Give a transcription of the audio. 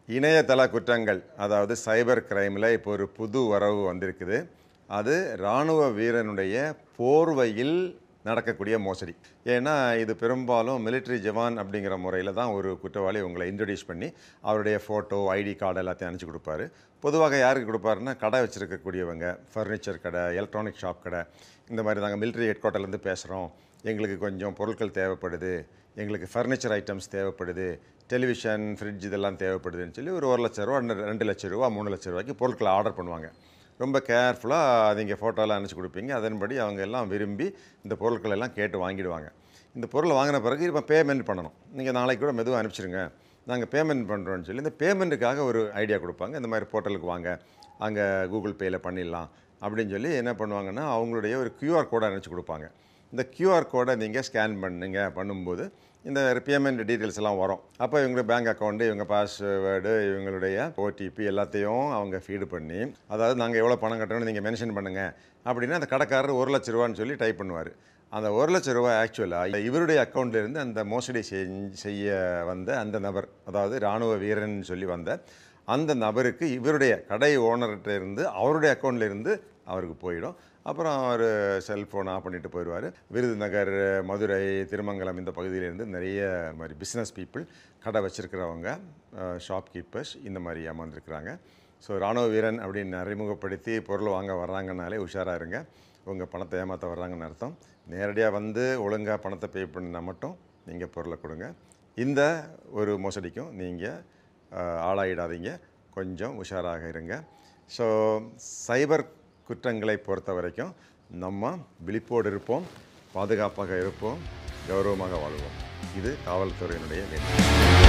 இணையதள குற்றங்கள் அதாவது சைபர் கிரைமில் இப்போ ஒரு புது வரவு வந்திருக்குது அது இராணுவ வீரனுடைய போர்வையில் நடக்கக்கூடிய மோசடி ஏன்னா இது பெரும்பாலும் military ஜவான் அப்படிங்கிற முறையில் தான் ஒரு குற்றவாளி உங்களை இன்ட்ரடியூஸ் பண்ணி அவருடைய ஃபோட்டோ ஐடி கார்டு எல்லாத்தையும் அனுப்பிச்சி கொடுப்பாரு பொதுவாக யாருக்கு கொடுப்பாருன்னா கடை வச்சுருக்கக்கூடியவங்க ஃபர்னிச்சர் கடை எலக்ட்ரானிக் ஷாப் கடை இந்த மாதிரி நாங்கள் military ஹெட் குவார்ட்டர்லேருந்து பேசுகிறோம் எங்களுக்கு கொஞ்சம் பொருட்கள் தேவைப்படுது எங்களுக்கு ஃபர்னிச்சர் ஐட்டம்ஸ் தேவைப்படுது டெலிவிஷன் ஃப்ரிட்ஜ் இதெல்லாம் தேவைப்படுதுன்னு சொல்லி ஒரு ஒரு லட்ச ரூபா ரெண்டு ரெண்டு லட்ச ரூபா மூணு லட்ச ரூபாய்க்கு பொருட்களை ஆர்டர் பண்ணுவாங்க ரொம்ப கேர்ஃபுல்லாக நீங்கள் ஃபோட்டோலாம் அனுப்பிச்சி கொடுப்பீங்க அதன்படி அவங்க எல்லாம் விரும்பி இந்த பொருட்கள் எல்லாம் கேட்டு வாங்கிடுவாங்க இந்த பொருளை வாங்கின பிறகு இப்போ பேமெண்ட் பண்ணணும் நீங்கள் நாளைக்கு கூட மெதுவாக அனுப்பிச்சிருங்க நாங்கள் பேமெண்ட் பண்ணுறோன்னு சொல்லி இந்த பேமெண்ட்டுக்காக ஒரு ஐடியா கொடுப்பாங்க இந்த மாதிரி போர்ட்டலுக்கு வாங்க அங்கே கூகுள் பேயில் பண்ணிடலாம் அப்படின்னு சொல்லி என்ன பண்ணுவாங்கன்னா அவங்களுடைய ஒரு கியூஆர் கோடை அனுப்பிச்சி கொடுப்பாங்க இந்த கியூஆர் கோடை நீங்கள் ஸ்கேன் பண்ணுங்க பண்ணும்போது இந்த பேமெண்ட் டீட்டெயில்ஸ் எல்லாம் வரும் அப்போ இவங்க பேங்க் அக்கௌண்ட்டு இவங்க பாஸ்வேர்டு இவங்களுடைய ஓடிபி எல்லாத்தையும் அவங்க ஃபீடு பண்ணி அதாவது நாங்கள் எவ்வளோ பணம் கட்டணும்னு நீங்கள் மென்ஷன் பண்ணுங்கள் அப்படின்னா அந்த கடைக்காரர் ஒரு லட்ச ரூபான்னு சொல்லி டைப் பண்ணுவார் அந்த ஒரு லட்ச ரூபாய் ஆக்சுவலாக இவருடைய அக்கௌண்ட்லேருந்து அந்த மோசடி செஞ்ச- செய்ய வந்த அந்த நபர் அதாவது இராணுவ வீரன் சொல்லி வந்த அந்த நபருக்கு இவருடைய கடை ஓனர்கிட்ட இருந்து அவருடைய அக்கௌண்ட்ல இருந்து அவருக்கு போயிடும் அப்புறம் அவர் செல்ஃபோன் ஆஃப் பண்ணிட்டு போயிடுவார் விருதுநகர் மதுரை திருமங்கலம் இந்த பகுதியிலேருந்து நிறைய மாதிரி பிஸ்னஸ் பீப்புள் கடை வச்சுருக்கிறவங்க ஷாப் கீப்பர்ஸ் இந்த மாதிரி ஏமாந்துருக்குறாங்க ஸோ ராணுவ வீரன் அப்படின்னு அறிமுகப்படுத்தி பொருள் வாங்க வர்றாங்கனாலே உஷாராக இருங்க உங்கள் பணத்தை ஏமாற்ற வர்றாங்கன்னு அர்த்தம் நேரடியாக வந்து ஒழுங்காக பணத்தை பே பண்ணால் மட்டும் நீங்கள் பொருளை கொடுங்க இந்த ஒரு மோசடிக்கும் நீங்கள் ஆளாயிடாதீங்க கொஞ்சம் உஷாராக இருங்க ஸோ சைபர் குற்றங்களை பொறுத்த வரைக்கும் நம்ம விழிப்போடு இருப்போம் பாதுகாப்பாக இருப்போம் கௌரவமாக வாழ்வோம் இது காவல்துறையினுடைய வேண்டுகோள்